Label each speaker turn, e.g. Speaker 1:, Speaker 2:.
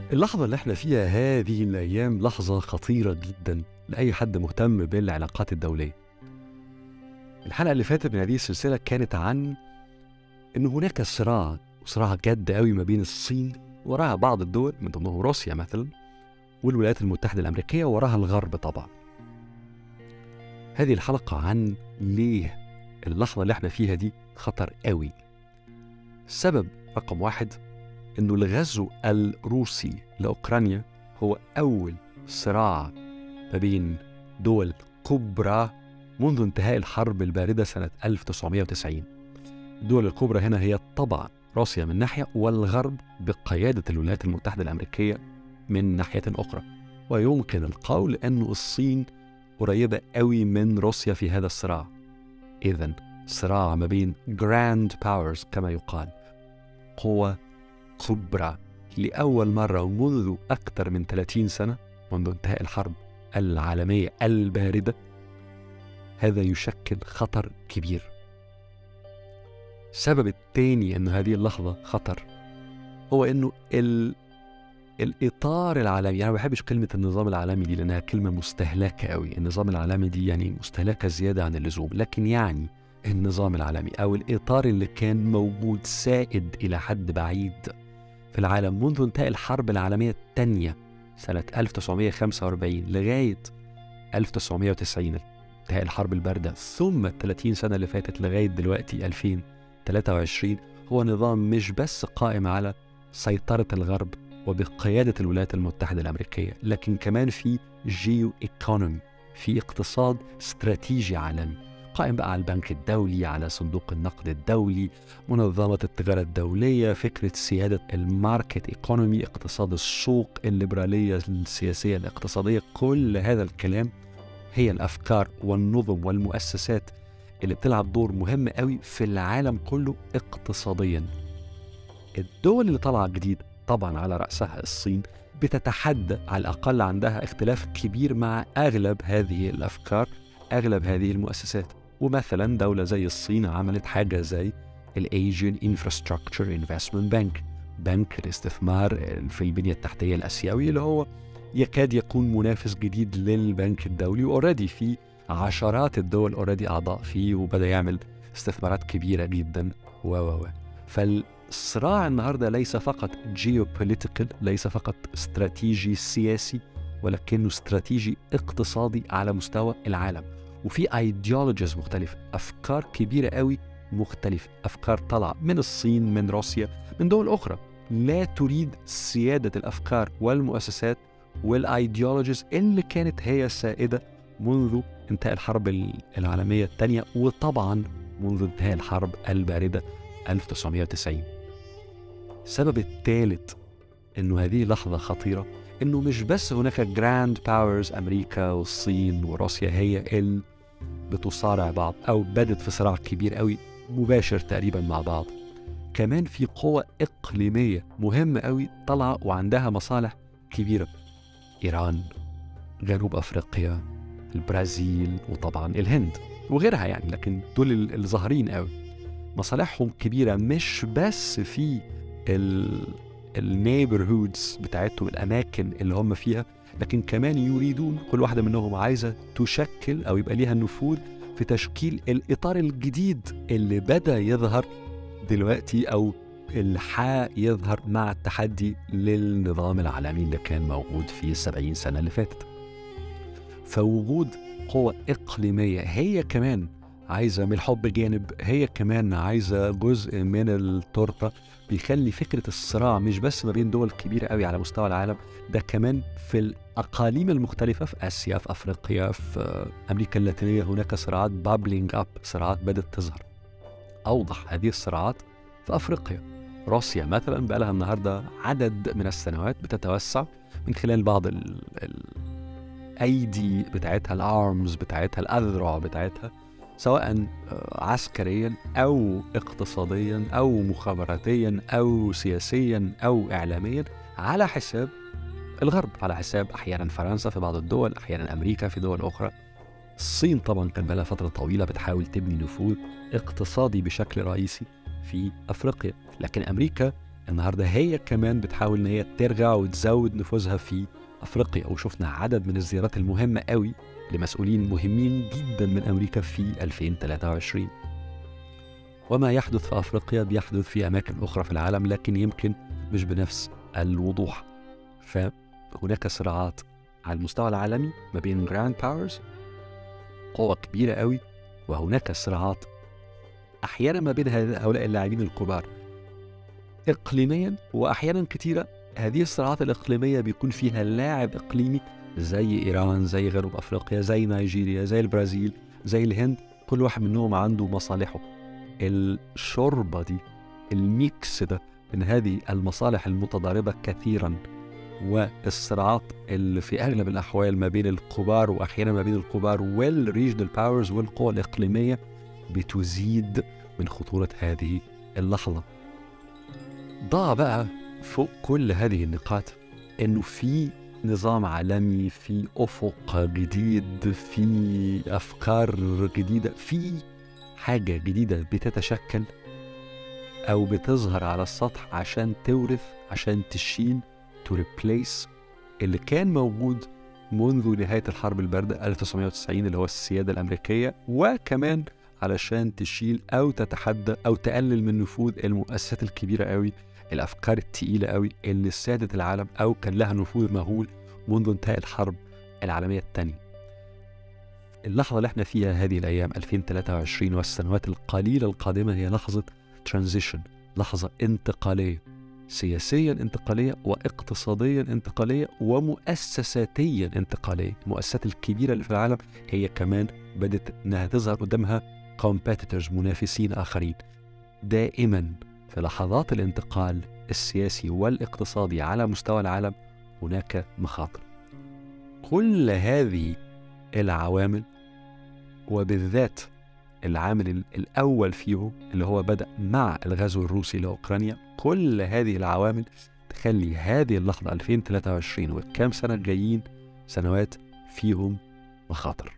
Speaker 1: اللحظة اللي احنا فيها هذه الأيام لحظة خطيرة جدا لأي حد مهتم بالعلاقات الدولية. الحلقة اللي فاتت من هذه السلسلة كانت عن إن هناك صراع صراع جد قوي ما بين الصين وراها بعض الدول من ضمنهم روسيا مثلا والولايات المتحدة الأمريكية وراها الغرب طبعا. هذه الحلقة عن ليه اللحظة اللي احنا فيها دي خطر قوي. السبب رقم واحد انه الغزو الروسي لاوكرانيا هو اول صراع ما بين دول كبرى منذ انتهاء الحرب البارده سنه 1990 الدول الكبرى هنا هي طبعا روسيا من ناحيه والغرب بقياده الولايات المتحده الامريكيه من ناحيه اخرى ويمكن القول ان الصين قريبه قوي من روسيا في هذا الصراع اذا صراع ما بين جراند باورز كما يقال قوى كبرى لأول مرة منذ أكثر من 30 سنة منذ انتهاء الحرب العالمية الباردة هذا يشكل خطر كبير السبب الثاني أن هذه اللحظة خطر هو أنه ال... الإطار العالمي أنا ما بحبش كلمة النظام العالمي دي لأنها كلمة مستهلكة قوي النظام العالمي دي يعني مستهلكة زيادة عن اللزوم لكن يعني النظام العالمي أو الإطار اللي كان موجود سائد إلى حد بعيد في العالم منذ انتهاء الحرب العالمية الثانية سنة 1945 لغاية 1990 انتهاء الحرب الباردة ثم ال 30 سنة اللي فاتت لغاية دلوقتي 2023 هو نظام مش بس قائم على سيطرة الغرب وبقيادة الولايات المتحدة الأمريكية لكن كمان في جيو ايكونومي في اقتصاد استراتيجي عالمي قائم بقى على البنك الدولي على صندوق النقد الدولي منظمة التجارة الدولية فكرة سيادة الماركت ايكونومي اقتصاد السوق الليبرالية السياسية الاقتصادية كل هذا الكلام هي الأفكار والنظم والمؤسسات اللي بتلعب دور مهم قوي في العالم كله اقتصاديا الدول اللي طالعة جديد طبعا على رأسها الصين بتتحدى على الأقل عندها اختلاف كبير مع أغلب هذه الأفكار أغلب هذه المؤسسات ومثلا دولة زي الصين عملت حاجة زي الأيجن انفراستراكشر انفستمنت بنك بنك الاستثمار في البنية التحتية الآسيوي اللي هو يكاد يكون منافس جديد للبنك الدولي واوريدي في عشرات الدول اوريدي أعضاء فيه وبدأ يعمل استثمارات كبيرة جدا و و و فالصراع النهاردة ليس فقط جيوبوليتيكال ليس فقط استراتيجي سياسي ولكنه استراتيجي اقتصادي على مستوى العالم وفي ايديولوجيز مختلفة أفكار كبيرة قوي مختلفة أفكار طالعة من الصين من روسيا من دول أخرى لا تريد سيادة الأفكار والمؤسسات والايديولوجيز اللي كانت هي السائدة منذ انتهاء الحرب العالمية الثانية وطبعا منذ انتهاء الحرب الباردة 1990 السبب الثالث انه هذه لحظة خطيرة انه مش بس هناك جراند باورز امريكا والصين وروسيا هي اللي بتصارع بعض او بدت في صراع كبير قوي مباشر تقريبا مع بعض كمان في قوة إقليمية مهمة قوي طالعة وعندها مصالح كبيرة إيران جنوب أفريقيا البرازيل وطبعا الهند وغيرها يعني لكن دول الظاهرين قوي مصالحهم كبيرة مش بس في النيبرهودز بتاعتهم الاماكن اللي هم فيها لكن كمان يريدون كل واحده منهم عايزه تشكل او يبقى ليها نفوذ في تشكيل الاطار الجديد اللي بدا يظهر دلوقتي او الحق يظهر مع التحدي للنظام العالمي اللي كان موجود في السبعين سنة اللي فاتت فوجود قوة إقليمية هي كمان عايزة من الحب جانب هي كمان عايزة جزء من التورتة بيخلي فكرة الصراع مش بس ما بين دول كبيرة قوي على مستوى العالم ده كمان في الأقاليم المختلفة في آسيا في أفريقيا في أمريكا اللاتينية هناك صراعات بابلينج أب صراعات بدأت تظهر أوضح هذه الصراعات في أفريقيا روسيا مثلا بقى لها النهاردة عدد من السنوات بتتوسع من خلال بعض ال الأيدي بتاعتها الأرمز بتاعتها الأذرع بتاعتها سواء عسكريا او اقتصاديا او مخابراتيا او سياسيا او اعلاميا على حساب الغرب على حساب احيانا فرنسا في بعض الدول احيانا امريكا في دول اخرى الصين طبعا كان بقى فتره طويله بتحاول تبني نفوذ اقتصادي بشكل رئيسي في افريقيا لكن امريكا النهارده هي كمان بتحاول ان هي ترجع وتزود نفوذها في افريقيا وشفنا عدد من الزيارات المهمه قوي لمسؤولين مهمين جدا من امريكا في 2023 وما يحدث في افريقيا بيحدث في اماكن اخرى في العالم لكن يمكن مش بنفس الوضوح فهناك صراعات على المستوى العالمي ما بين جراند باورز قوة كبيرة قوي وهناك صراعات أحيانا ما بين هؤلاء اللاعبين الكبار إقليميا وأحيانا كثيرة هذه الصراعات الإقليمية بيكون فيها لاعب إقليمي زي إيران زي غرب أفريقيا زي نيجيريا زي البرازيل زي الهند كل واحد منهم عنده مصالحه الشوربة دي الميكس ده من هذه المصالح المتضاربة كثيرا والصراعات اللي في اغلب الاحوال ما بين الكبار واحيانا ما بين الكبار والريجنال باورز والقوى الاقليميه بتزيد من خطوره هذه اللحظه. ضاع بقى فوق كل هذه النقاط انه في نظام عالمي في افق جديد في افكار جديده في حاجه جديده بتتشكل او بتظهر على السطح عشان تورث عشان تشيل to replace اللي كان موجود منذ نهاية الحرب الباردة 1990 اللي هو السيادة الأمريكية وكمان علشان تشيل أو تتحدى أو تقلل من نفوذ المؤسسات الكبيرة قوي الأفكار التقيلة قوي اللي سادت العالم أو كان لها نفوذ مهول منذ انتهاء الحرب العالمية الثانية اللحظة اللي احنا فيها هذه الأيام 2023 والسنوات القليلة القادمة هي لحظة ترانزيشن لحظة انتقالية سياسيا انتقالية واقتصاديا انتقالية ومؤسساتيا انتقالية المؤسسات الكبيرة اللي في العالم هي كمان بدت انها تظهر قدامها competitors منافسين آخرين دائما في لحظات الانتقال السياسي والاقتصادي على مستوى العالم هناك مخاطر كل هذه العوامل وبالذات العامل الأول فيه اللي هو بدأ مع الغزو الروسي لأوكرانيا كل هذه العوامل تخلي هذه اللحظة 2023 والكام سنة الجايين سنوات فيهم مخاطر